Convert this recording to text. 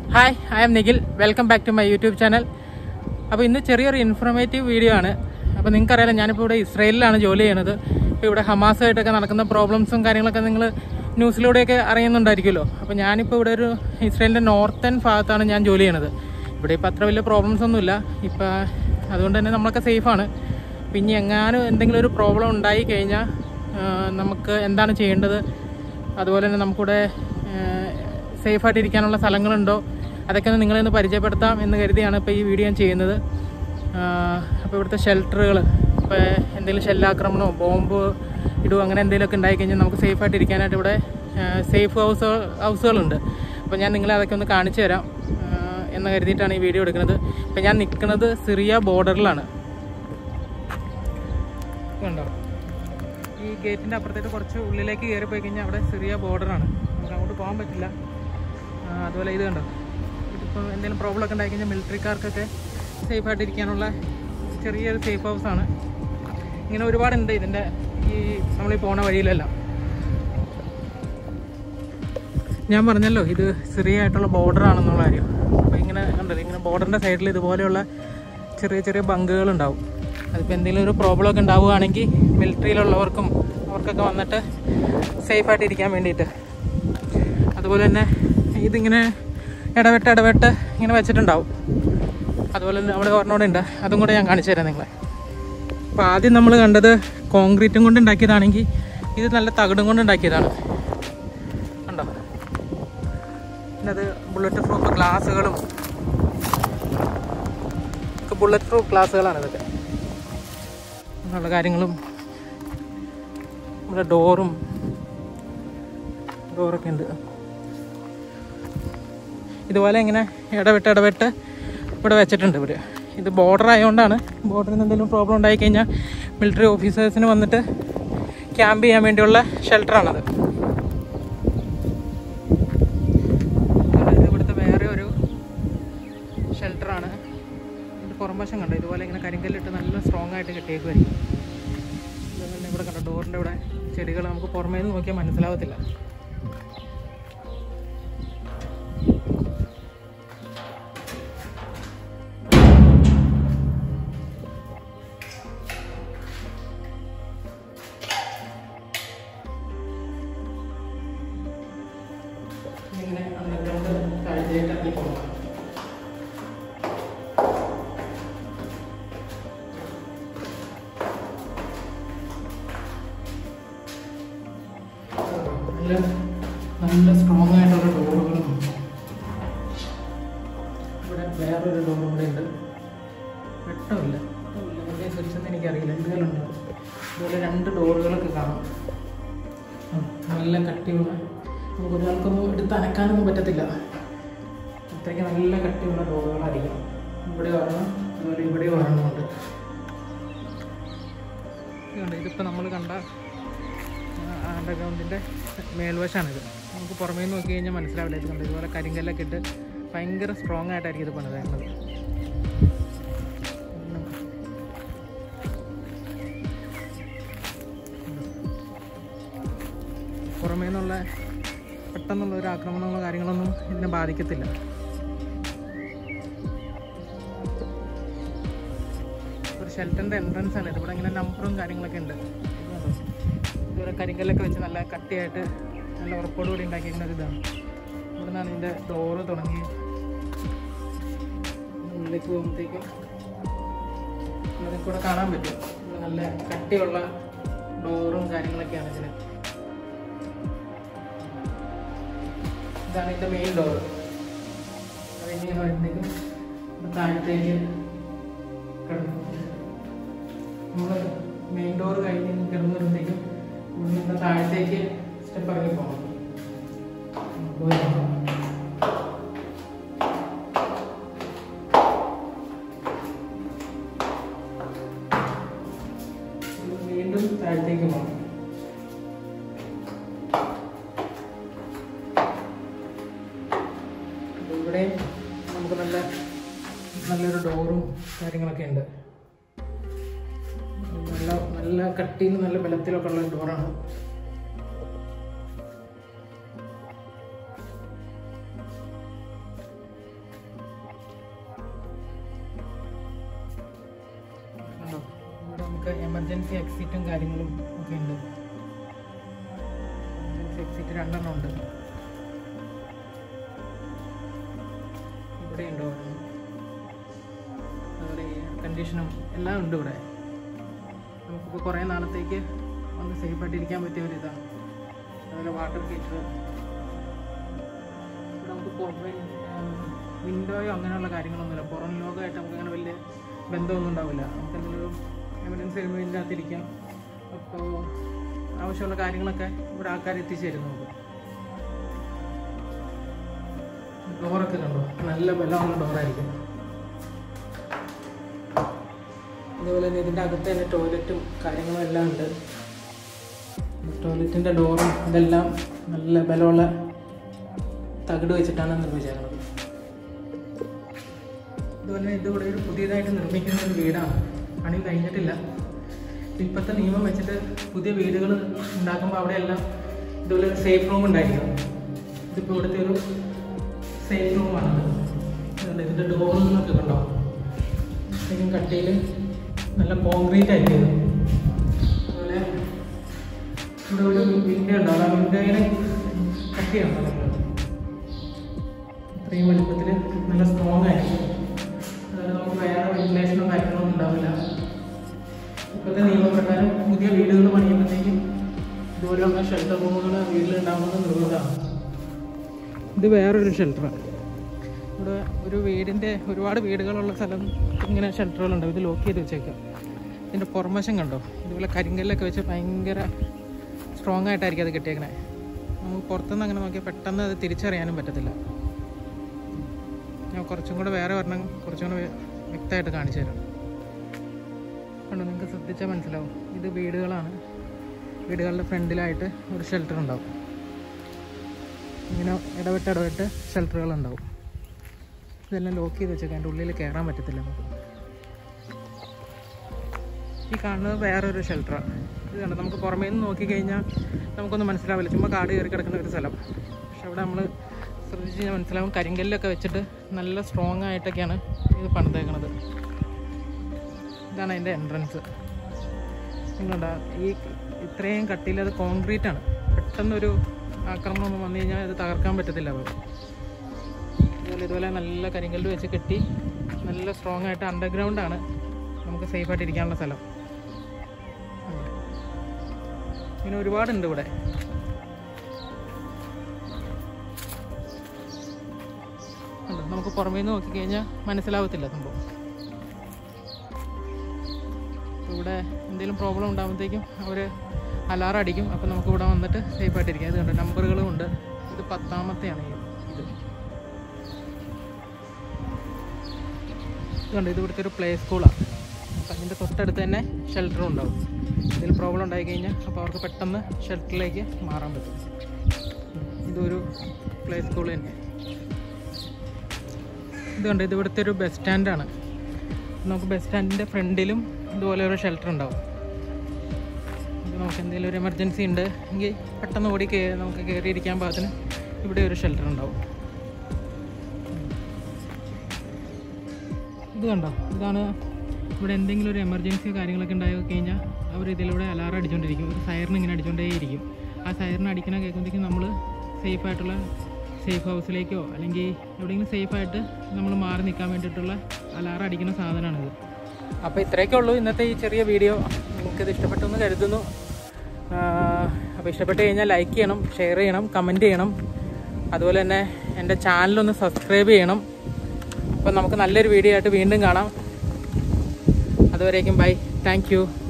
Hi I am Nikhil welcome back to my YouTube channel അപ്പോൾ ഇന്ന് ചെറിയൊരു ഇൻഫർമേറ്റീവ് വീഡിയോ ആണ് അപ്പോൾ നിങ്ങൾക്കറിയാലോ ഞാനിപ്പോൾ ഇവിടെ ഇസ്രയേലിലാണ് ജോലി ചെയ്യണത് ഇപ്പോൾ ഇവിടെ ഹമാസായിട്ടൊക്കെ നടക്കുന്ന പ്രോബ്ലംസും കാര്യങ്ങളൊക്കെ നിങ്ങൾ ന്യൂസിലൂടെയൊക്കെ അറിയുന്നുണ്ടായിരിക്കുമല്ലോ അപ്പോൾ ഞാനിപ്പോൾ ഇവിടെ ഒരു ഇസ്രയേലിൻ്റെ നോർത്തേൺ ഭാഗത്താണ് ഞാൻ ജോലി ചെയ്യണത് ഇവിടെ ഇപ്പോൾ അത്ര വലിയ പ്രോബ്ലംസ് ഒന്നുമില്ല ഇപ്പോൾ അതുകൊണ്ട് തന്നെ നമ്മളൊക്കെ സേഫാണ് പിന്നെ എങ്ങാനും എന്തെങ്കിലും ഒരു പ്രോബ്ലം ഉണ്ടായി കഴിഞ്ഞാൽ ആ, നമുക്ക് എന്താണ് ചെയ്യേണ്ടത് അതുപോലെ തന്നെ നമുക്കിവിടെ സേഫായിട്ട് ഇരിക്കാനുള്ള സ്ഥലങ്ങളുണ്ടോ അതൊക്കെ ഒന്ന് നിങ്ങളെ ഒന്ന് പരിചയപ്പെടുത്താം എന്ന് കരുതിയാണ് ഇപ്പോൾ ഈ വീഡിയോ ഞാൻ ചെയ്യുന്നത് അപ്പോൾ ഇവിടുത്തെ ഷെൽട്ടറുകൾ ഇപ്പോൾ എന്തെങ്കിലും ഷെല്ലാക്രമണമോ ബോംബ് ഇടുവോ അങ്ങനെ എന്തെങ്കിലുമൊക്കെ ഉണ്ടായി കഴിഞ്ഞാൽ നമുക്ക് സേഫായിട്ട് ഇരിക്കാനായിട്ട് ഇവിടെ സേഫ് ഹൗസ് ഹൗസുകളുണ്ട് അപ്പോൾ ഞാൻ നിങ്ങളെ അതൊക്കെ ഒന്ന് കാണിച്ചു തരാം ആ, എന്ന് കരുതിയിട്ടാണ് ഈ വീഡിയോ എടുക്കുന്നത് ഇപ്പോൾ ഞാൻ നിൽക്കുന്നത് സിറിയ ബോർഡറിലാണ് കണ്ടോ ഈ ഗേറ്റിൻ്റെ അപ്പുറത്തേക്ക് കുറച്ച് ഉള്ളിലേക്ക് കയറി പോയി കഴിഞ്ഞാൽ അവിടെ സിറിയ ബോർഡറാണ് നമുക്ക് അങ്ങോട്ട് പോകാൻ പറ്റില്ല ആ, അതുപോലെ ഇത് കണ്ടോ ഇതിപ്പോൾ എന്തെങ്കിലും പ്രോബ്ലം ഒക്കെ ഉണ്ടായി കഴിഞ്ഞാൽ മിലിറ്ററിക്കാർക്കൊക്കെ സേഫായിട്ട് ഇരിക്കാനുള്ള ചെറിയൊരു സേഫ് ഹൗസാണ് ഇങ്ങനെ ഒരുപാടുണ്ട് ഇതിൻ്റെ ഈ നമ്മൾ ഈ പോണ വഴിയിലെല്ലാം ഞാൻ പറഞ്ഞല്ലോ ഇത് സിറിയ ആയിട്ടുള്ള ബോർഡർ ആണെന്നുള്ള കാര്യം അപ്പോൾ ഇങ്ങനെ കണ്ടല്ലോ ഇങ്ങനെ ബോർഡറിൻ്റെ സൈഡിൽ ഇതുപോലെയുള്ള ചെറിയ ചെറിയ ബങ്കുകൾ ഉണ്ടാവും അതിപ്പോൾ എന്തെങ്കിലും ഒരു പ്രോബ്ലം ഒക്കെ ഉണ്ടാവുകയാണെങ്കിൽ മിലിറ്ററിയിലുള്ളവർക്കും അവർക്കൊക്കെ വന്നിട്ട് സേഫായിട്ട് ഇരിക്കാൻ വേണ്ടിയിട്ട് അതുപോലെ തന്നെ ഇതിങ്ങനെ ഇടവിട്ട് ഇടവിട്ട് ഇങ്ങനെ വെച്ചിട്ടുണ്ടാവും അതുപോലെ തന്നെ അവിടെ ഒരെണ്ണോടെ ഉണ്ട് അതും കൂടെ ഞാൻ കാണിച്ചു തരാം നിങ്ങളെ അപ്പോൾ ആദ്യം നമ്മൾ കണ്ടത് കോൺക്രീറ്റും കൊണ്ട് ഉണ്ടാക്കിയതാണെങ്കിൽ ഇത് നല്ല തകിടും കൊണ്ട് ഉണ്ടാക്കിയതാണ് കണ്ടോ പിന്നെ അത് ബുള്ളറ്റ് പ്രൂഫ് ഗ്ലാസ്സുകളും ഒക്കെ ബുള്ളറ്റ് പ്രൂഫ് ഗ്ലാസ്സുകളാണ് ഇതൊക്കെ അങ്ങനെയുള്ള കാര്യങ്ങളും ഇവിടെ ഡോറും ഡോറൊക്കെ ഉണ്ട് ഇതുപോലെ ഇങ്ങനെ ഇടവിട്ട് ഇടവിട്ട് ഇവിടെ വെച്ചിട്ടുണ്ട് ഇവർ ഇത് ബോർഡർ ആയതുകൊണ്ടാണ് ബോർഡറിൽ നിന്ന് എന്തെങ്കിലും പ്രോബ്ലം ഉണ്ടായി കഴിഞ്ഞാൽ മിലിറ്ററി ഓഫീസേഴ്സിന് വന്നിട്ട് ക്യാമ്പ് ചെയ്യാൻ വേണ്ടിയുള്ള ഷെൽട്ടറാണത് ഇത് ഇവിടുത്തെ വേറെ ഒരു ഷെൽട്ടറാണ് ഇത് പുറംവശം കണ്ടോ ഇതുപോലെ ഇങ്ങനെ കരിങ്കല്ലിട്ട് നല്ല സ്ട്രോങ് ആയിട്ട് കെട്ടിയേക്കുമായിരിക്കും ഇതുപോലെ തന്നെ ഇവിടെ കണ്ടോ ഡോറിൻ്റെ ഇവിടെ ചെടികൾ നമുക്ക് പുറമേ നിന്ന് നോക്കിയാൽ മനസ്സിലാവത്തില്ല ഇങ്ങനെ underground താഴത്തേക്ക് ഇറങ്ങി പോകണം നല്ല നല്ല സ്ട്രോങ് ആയിട്ടുള്ള ഡോറുകളും ഇവിടെ വേറൊരു ഡോർ കൂടെ ഉണ്ട് വെട്ടമില്ല വെട്ടമില്ല എവിടെയും തിരിച്ചെന്ന് എനിക്കറിയില്ല എന്തുകളുണ്ട് ഇതുപോലെ രണ്ട് ഡോറുകളൊക്കെ കാണാം ഉം, നല്ല കട്ടിയുള്ള നമുക്ക് ഒരാൾക്കൊന്നും എടുത്ത് അനക്കാനൊന്നും പറ്റത്തില്ല അത്രയ്ക്ക് നല്ല കട്ടിയുള്ള ഡോറുകളായിരിക്കും ഇവിടെ ഒരെണ്ണം അതുപോലെ ഇവിടെ ഒരെണ്ണമുണ്ട് ഇതുണ്ട് ഇതിപ്പോൾ നമ്മൾ കണ്ട അണ്ടർഗ്രൗണ്ടിൻ്റെ മേൽവശമാണിത് നമുക്ക് പുറമേ നിന്ന് നോക്കി കഴിഞ്ഞാൽ മനസ്സിലാവില്ല ഇത് കണ്ട് ഇതുപോലെ കരിങ്കല്ലൊക്കെ ഇട്ട് ഭയങ്കര സ്ട്രോങ് ആയിട്ടായിരിക്കും ഇത് പണിതേണ്ടത് പുറമേ നിന്നുള്ള പെട്ടെന്നുള്ള ഒരു ആക്രമണങ്ങളോ കാര്യങ്ങളൊന്നും ഇതിനെ ബാധിക്കത്തില്ല ഒരു ഷെൽട്ടറിൻ്റെ എൻട്രൻസ് ആണ് ഇത് ഇവിടെ ഇങ്ങനെ നമ്പറും കാര്യങ്ങളൊക്കെ ഉണ്ട് ഇത് കണ്ടോ? ഇതുപോലെ കരിങ്കല്ലൊക്കെ വെച്ച് നല്ല കട്ടിയായിട്ട് നല്ല ഉറപ്പോട് കൂടി ഉണ്ടാക്കിയിരിക്കുന്ന ഒരു ഇതാണ് ഇവിടെ നിന്നാണ് ഇതിൻ്റെ ഡോറ് തുടങ്ങി ഉള്ളിലേക്ക് പോകുമ്പോഴത്തേക്കും അതിൽ കൂടെ കാണാൻ പറ്റും ഇവിടെ നല്ല കട്ടിയുള്ള ഡോറും കാര്യങ്ങളൊക്കെയാണ് ഇതിന് ഇതാണ് ഇതിൻ്റെ മെയിൻ ഡോർ അത് ഇങ്ങനെ വരുമ്പോഴത്തേക്കും ഇത് താഴത്തേക്ക് കിടക്കും നമ്മൾ മെയിൻ ഡോർ കഴിഞ്ഞ് കിടന്നു വരുമ്പോഴത്തേക്കും ഇവിടെ നിന്ന് താഴത്തേക്ക് സ്റ്റെപ്പ് ഇറങ്ങി പോകണം ഡോർ തുറക്കണം. ഇത് വീണ്ടും താഴത്തേക്ക് പോകണം ഇവിടെ നമുക്ക് നല്ല നല്ലൊരു ഡോറും കാര്യങ്ങളൊക്കെ ഉണ്ട് നല്ല നല്ല കട്ടിയിൽ നല്ല ബലത്തിലൊക്കെ ഉള്ള ഡോറാണ് നമുക്ക് എമർജൻസി എക്സിറ്റും കാര്യങ്ങളും ഒക്കെ ഉണ്ട് എമർജൻസി എക്സിറ്റ് രണ്ടെണ്ണം ഉണ്ട് ഇവിടെ ഉണ്ടോ അതുപോലെ എയർ കണ്ടീഷനും എല്ലാം ഉണ്ട് ഇവിടെ നമുക്കിപ്പോൾ കുറേ നാളത്തേക്ക് ഒന്ന് സേഫ് ആയിട്ടിരിക്കാൻ പറ്റിയ ഒരു ഇതാണ് അതുപോലെ വാട്ടർ ഹീറ്റർ ഇവിടെ നമുക്ക് പുറമെ വിൻഡോയോ അങ്ങനെയുള്ള കാര്യങ്ങളൊന്നുമില്ല പുറം ലോകമായിട്ട് നമുക്ക് അങ്ങനെ വലിയ ബന്ധമൊന്നും ഉണ്ടാവില്ല നമുക്ക് എന്തെങ്കിലും എമർജൻസി വരുമ്പോൾ ഇതിൻ്റെ അകത്തിരിക്കാം അപ്പോൾ ആവശ്യമുള്ള കാര്യങ്ങളൊക്കെ ഇവിടെ ആൾക്കാർ എത്തിച്ചേരും നമുക്ക് ഡോറൊക്കെ കണ്ടോ നല്ല ബലമുള്ള ഡോറായിരിക്കും അതുപോലെ തന്നെ ഇതിൻ്റെ അകത്ത് തന്നെ ടോയ്ലറ്റും കാര്യങ്ങളും എല്ലാം ഉണ്ട് ടോയ്ലറ്റിൻ്റെ ഡോറും ഇതെല്ലാം നല്ല ബലമുള്ള തകിട് വെച്ചിട്ടാണ് നിർമ്മിച്ചേക്കുന്നത് അതുപോലെ തന്നെ ഇതിവിടെ ഒരു പുതിയതായിട്ട് നിർമ്മിക്കുന്ന ഒരു വീടാണ് പണി കഴിഞ്ഞിട്ടില്ല ഇപ്പോഴത്തെ നിയമം വെച്ചിട്ട് പുതിയ വീടുകൾ ഉണ്ടാക്കുമ്പോൾ അവിടെയെല്ലാം ഇതുപോലെ ഒരു സേഫ് റൂം ഉണ്ടായിരിക്കണം ഇതിപ്പോൾ ഇവിടുത്തെ ഒരു സേഫ് റൂമാണ് ഇതിൻ്റെ ഡോറിലൊക്കെ കണ്ടോ ശരിക്കും കട്ടിയിൽ നല്ല കോൺക്രീറ്റ് ആയിരിക്കും അതുപോലെ ഇവിടെ ഒരു വിൻഡോ ഉണ്ടാവും ആ വിൻഡോയുടെ കട്ടിയാണ് നമ്മൾ ഇത്രയും വലുപ്പത്തിൽ നല്ല സ്ട്രോങ് ആയിരിക്കും അതുപോലെ നമുക്ക് വേറെ വെന്റിലേഷനോ കാര്യങ്ങളോ ഒന്നും ഉണ്ടാവില്ല ഇപ്പോഴത്തെ നിയമപ്രകാരം പുതിയ വീടുകൾ പണിയുമ്പോഴത്തേക്കും ഇതുപോലെയുള്ള ഷെൽട്ടർ റൂമുകൾ വീട്ടിലുണ്ടാവുന്നത് നിർബന്ധമാണ് ഇത് വേറൊരു ഷെൽട്ടറാണ് ഇവിടെ ഒരു വീടിൻ്റെ ഒരുപാട് വീടുകളുള്ള സ്ഥലം ഇങ്ങനെ ഷെൽട്ടറുകളുണ്ട് ഇത് ലോക്ക് ചെയ്ത് വെച്ചേക്കാം ഇതിൻ്റെ പുറമശം കണ്ടോ ഇതുപോലെ കരിങ്കല്ലൊക്കെ വെച്ച് ഭയങ്കര സ്ട്രോങ് ആയിട്ടായിരിക്കും അത് കിട്ടിയേക്കണേ നമുക്ക് പുറത്തുനിന്ന് അങ്ങനെ നോക്കിയാൽ പെട്ടെന്ന് അത് തിരിച്ചറിയാനും പറ്റത്തില്ല ഞാൻ കുറച്ചും കൂടെ വേറെ ഒരെണ്ണം കുറച്ചും കൂടെ വ്യക്തമായിട്ട് കാണിച്ചു തരാം കണ്ടോ നിങ്ങൾക്ക് ശ്രദ്ധിച്ചാൽ മനസ്സിലാവും ഇത് വീടുകളാണ് വീടുകളുടെ ഫ്രണ്ടിലായിട്ട് ഒരു ഷെൽട്ടർ ഉണ്ടാവും ഇങ്ങനെ ഇടവിട്ട് ഇടവിട്ട് ഷെൽട്ടറുകൾ ഉണ്ടാവും ഇതെല്ലാം ലോക്ക് ചെയ്ത് വെച്ചേക്കാം അതിൻ്റെ ഉള്ളിൽ കയറാൻ പറ്റത്തില്ല നമുക്ക് ഈ കാണുന്നത് വേറൊരു ഷെൽട്ടറാണ് ഇത് കണ്ടോ നമുക്ക് പുറമേ നിന്ന് നോക്കിക്കഴിഞ്ഞാൽ നമുക്കൊന്നും മനസ്സിലാവില്ല ചുമ്മാ കാട് കയറി കിടക്കുന്ന ഒരു സ്ഥലം പക്ഷെ അവിടെ നമ്മൾ ശ്രദ്ധിച്ച് കഴിഞ്ഞാൽ മനസ്സിലാവും കരിങ്കല്ലൊക്കെ വെച്ചിട്ട് നല്ല സ്ട്രോങ് ആയിട്ടൊക്കെയാണ് ഇത് പണിതേക്കണത് ഇതാണ് അതിൻ്റെ എൻട്രൻസ് നിങ്ങളുണ്ടാ ഈ ഇത്രയും കട്ടിയിൽ അത് കോൺക്രീറ്റ് ആണ് പെട്ടെന്നൊരു ആക്രമണം ഒന്നും വന്നു കഴിഞ്ഞാൽ ഇത് തകർക്കാൻ പറ്റത്തില്ല അവർ അതുപോലെ ഇതുപോലെ നല്ല കരിങ്കല്ല് വെച്ച് കെട്ടി നല്ല സ്ട്രോങ് ആയിട്ട് അണ്ടർഗ്രൗണ്ട് ആണ് നമുക്ക് സേഫ് ആയിട്ട് ഇരിക്കാനുള്ള സ്ഥലം ഇങ്ങനെ ഒരുപാടുണ്ട് ഇവിടെ ഉണ്ട്. നമുക്ക് പുറമേ നിന്ന് നോക്കിക്കഴിഞ്ഞാൽ മനസ്സിലാവത്തില്ല സംഭവം അപ്പോൾ ഇവിടെ എന്തെങ്കിലും പ്രോബ്ലം ഉണ്ടാകുമ്പോഴത്തേക്കും അവർ അലാറം അടിക്കും അപ്പോൾ നമുക്ക് ഇവിടെ വന്നിട്ട് സേഫ് ആയിട്ടിരിക്കാം ഇത് കണ്ടോ നമ്പറുകളും ഉണ്ട് ഇത് പത്താമത്തെയാണ് ഈ ഇത് ഇതുണ്ട് ഇത് ഇവിടുത്തെ ഒരു പ്ലേ സ്കൂളാണ് അപ്പം അതിൻ്റെ തൊട്ടടുത്ത് തന്നെ ഷെൽട്ടറും ഉണ്ടാവും ഇതിൽ പ്രോബ്ലം ഉണ്ടായി കഴിഞ്ഞാൽ അപ്പോൾ അവർക്ക് പെട്ടെന്ന് ഷെൽട്ടറിലേക്ക് മാറാൻ പറ്റും ഉം. ഇതൊരു പ്ലേ സ്കൂൾ തന്നെ ഇതുണ്ട് ഇത് ഇവിടുത്തെ ഒരു ബസ് സ്റ്റാൻഡാണ് നമുക്ക് ബസ് സ്റ്റാൻഡിൻ്റെ ഫ്രണ്ടിലും ഇതുപോലെ ഒരു ഷെൽട്ടർ ഉണ്ടാവും ഇത് നമുക്ക് എന്തെങ്കിലും ഒരു എമർജൻസി ഉണ്ട് എങ്കിൽ പെട്ടെന്ന് ഓടി കേ നമുക്ക് കയറിയിരിക്കാൻ പാകത്തിന് ഇവിടെ ഒരു ഷെൽട്ടർ ഉണ്ടാവും ഇത് കണ്ടോ ഇതാണ് ഇവിടെ എന്തെങ്കിലും ഒരു എമർജൻസി കാര്യങ്ങളൊക്കെ ഉണ്ടായി കഴിഞ്ഞാൽ അവർ ഇതിലൂടെ അലാറം അടിച്ചുകൊണ്ടിരിക്കും ഒരു സൈറിന് ഇങ്ങനെ അടിച്ചുകൊണ്ടേയിരിക്കും ആ സൈറിന് അടിക്കണ കേൾക്കുമ്പോഴത്തേക്കും നമ്മൾ സേഫ് ആയിട്ടുള്ള സേഫ് ഹൗസിലേക്കോ അല്ലെങ്കിൽ എവിടെയെങ്കിലും സേഫായിട്ട് നമ്മൾ മാറി നിൽക്കാൻ വേണ്ടിയിട്ടുള്ള അലാറം അടിക്കുന്ന സാധനമാണിത് അപ്പോൾ ഇത്രയൊക്കെ ഉള്ളൂ ഇന്നത്തെ ഈ ചെറിയ വീഡിയോ നിങ്ങൾക്കിത് ഇഷ്ടപ്പെട്ടെന്ന് കരുതുന്നു അപ്പോൾ ഇഷ്ടപ്പെട്ട് കഴിഞ്ഞാൽ ലൈക്ക് ചെയ്യണം ഷെയർ ചെയ്യണം കമൻറ്റ് ചെയ്യണം അതുപോലെ തന്നെ എൻ്റെ ചാനലൊന്ന് സബ്സ്ക്രൈബ് ചെയ്യണം അപ്പോൾ നമുക്ക് നല്ലൊരു വീഡിയോ ആയിട്ട് വീണ്ടും കാണാം അതുവരേക്കും ബൈ താങ്ക്